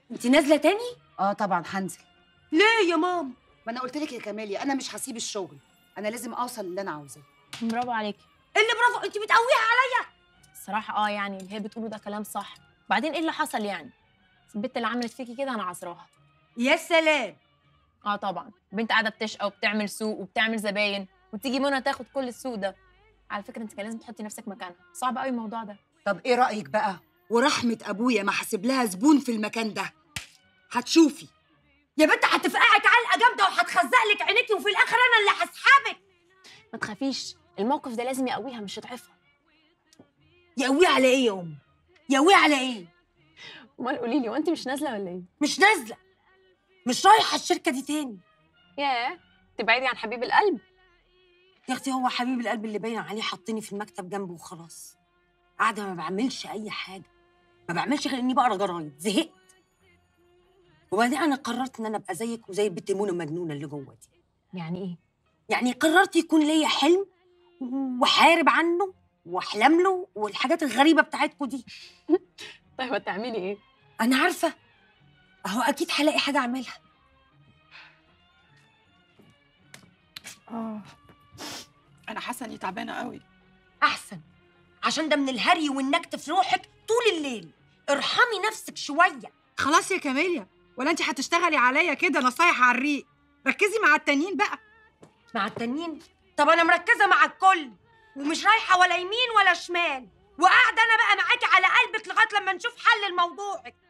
انت نازله تاني اه طبعا هنزل ليه يا ماما ما انا قلت لك يا كماليا انا مش هسيب الشغل انا لازم اوصل اللي انا عاوزاه برافو عليكي اللي برافو انت بتقويها عليا الصراحه اه يعني اللي هي بتقوله ده كلام صح بعدين ايه اللي حصل يعني البنت اللي عملت فيكي كده انا عذراها يا سلام اه طبعا بنت قاعده بتشقى وبتعمل سوق وبتعمل زباين وتيجي منى تاخد كل السوق ده على فكره انت كان لازم تحطي نفسك مكانها صعب قوي الموضوع ده طب ايه رايك بقى ورحمه ابويا ما حاسب لها زبون في المكان ده هتشوفي يا بنت هتفقعك علقه جامده وهتخزق لك عينيكي وفي الاخر انا اللي هسحبك ما تخافيش الموقف ده لازم يقويها مش يضعفها يقويها على ايه يا ام يقويها على ايه امال قولي لي وانت مش نازله ولا ايه مش نازله مش رايحه الشركه دي تاني ياه تبعدي عن حبيب القلب يا اختي هو حبيب القلب اللي باين عليه حاطيني في المكتب جنبه وخلاص قاعده ما بعملش اي حاجه ما بعملش غير اني بقرا جرايد زهقت وبعدين انا قررت ان انا ابقى زيك وزي البت منى المجنونه اللي جوه دي يعني ايه يعني قررت يكون ليا حلم وحارب عنه واحلم له والحاجات الغريبه بتاعتكم دي طيب هتعملي ايه انا عارفه اهو اكيد هلاقي حاجه اعملها اه انا حاسه اني تعبانه قوي احسن عشان ده من الهري والنكت في روحك طول الليل ارحمي نفسك شويه خلاص يا كاميليا ولا انت هتشتغلي عليا كده نصايح على الريق ركزي مع التانيين بقى مع التانيين طب انا مركزه مع الكل ومش رايحه ولا يمين ولا شمال وقاعده انا بقى معاكي على قلبك لغايه لما نشوف حل لموضوعك